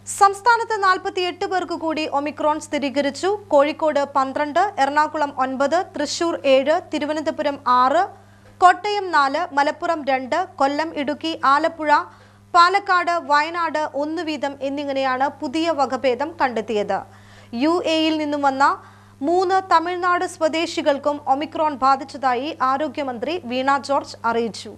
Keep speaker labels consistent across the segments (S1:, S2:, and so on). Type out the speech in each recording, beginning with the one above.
S1: സംസ്ഥാനത്ത് നാൽപ്പത്തിയെട്ട് പേർക്ക് കൂടി ഒമിക്രോൺ സ്ഥിരീകരിച്ചു കോഴിക്കോട് പന്ത്രണ്ട് എറണാകുളം ഒൻപത് തൃശൂർ ഏഴ് തിരുവനന്തപുരം ആറ് കോട്ടയം നാല് മലപ്പുറം രണ്ട് കൊല്ലം ഇടുക്കി ആലപ്പുഴ പാലക്കാട് വയനാട് ഒന്ന് വീതം എന്നിങ്ങനെയാണ് പുതിയ വകഭേദം കണ്ടെത്തിയത് യു എയിൽ നിന്നും വന്ന മൂന്ന് തമിഴ്നാട് സ്വദേശികൾക്കും ഒമിക്രോൺ ബാധിച്ചതായി ആരോഗ്യമന്ത്രി വീണ ജോർജ് അറിയിച്ചു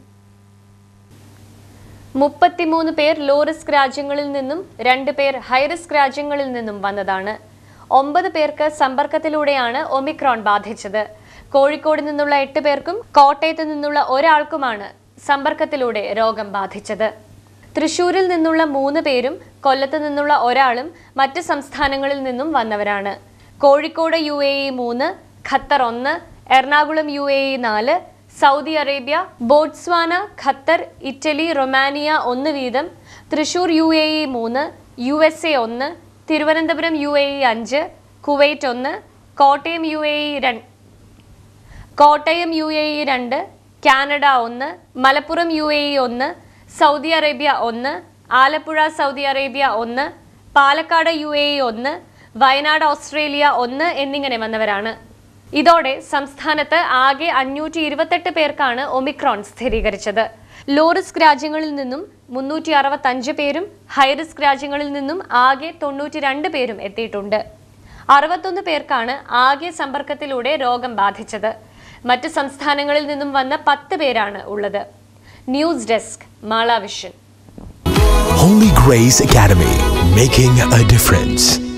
S2: മുപ്പത്തിമൂന്ന് പേർ ലോ റിസ്ക് രാജ്യങ്ങളിൽ നിന്നും രണ്ട് പേർ ഹൈ റിസ്ക് രാജ്യങ്ങളിൽ നിന്നും വന്നതാണ് ഒമ്പത് പേർക്ക് സമ്പർക്കത്തിലൂടെയാണ് ഒമിക്രോൺ ബാധിച്ചത് കോഴിക്കോട് നിന്നുള്ള എട്ട് പേർക്കും കോട്ടയത്ത് നിന്നുള്ള ഒരാൾക്കുമാണ് സമ്പർക്കത്തിലൂടെ രോഗം ബാധിച്ചത് തൃശൂരിൽ നിന്നുള്ള മൂന്ന് പേരും കൊല്ലത്ത് നിന്നുള്ള ഒരാളും മറ്റ് സംസ്ഥാനങ്ങളിൽ നിന്നും വന്നവരാണ് കോഴിക്കോട് യു എ ഇ മൂന്ന് ഖത്തർ ഒന്ന് എറണാകുളം യു എ ഇ നാല് Saudi Arabia Botswana Qatar Italy Romania ഒന്ന് വീതം തൃശൂർ യു എ ഇ മൂന്ന് യു എസ് എ ഒന്ന് തിരുവനന്തപുരം യു എ ഇ അഞ്ച് കുവൈറ്റ് ഒന്ന് കോട്ടയം യു എ ഇ രണ്ട് കോട്ടയം യു എ ഇ രണ്ട് കാനഡ ഒന്ന് മലപ്പുറം യു എ ഇ ഒന്ന് സൗദി അറേബ്യ ഒന്ന് ആലപ്പുഴ സൗദി അറേബ്യ ഒന്ന് പാലക്കാട് യു എ ഇ ഒന്ന് വയനാട് ഓസ്ട്രേലിയ ഒന്ന് എന്നിങ്ങനെ വന്നവരാണ് ഇതോടെ സംസ്ഥാനത്ത് ആകെ അഞ്ഞൂറ്റി ഇരുപത്തെട്ട് പേർക്കാണ് ഒമിക്രോൺ സ്ഥിരീകരിച്ചത് ലോ റിസ്ക് രാജ്യങ്ങളിൽ നിന്നും മുന്നൂറ്റി അറുപത്തഞ്ച് പേരും ഹൈ റിസ്ക് രാജ്യങ്ങളിൽ നിന്നും ആകെ തൊണ്ണൂറ്റി രണ്ട് പേരും എത്തിയിട്ടുണ്ട് അറുപത്തൊന്ന് പേർക്കാണ് ആകെ സമ്പർക്കത്തിലൂടെ രോഗം ബാധിച്ചത് മറ്റ് സംസ്ഥാനങ്ങളിൽ നിന്നും വന്ന പത്ത് പേരാണ് ഉള്ളത് news desk Mala Vision
S3: Holy Grace Academy, making a difference.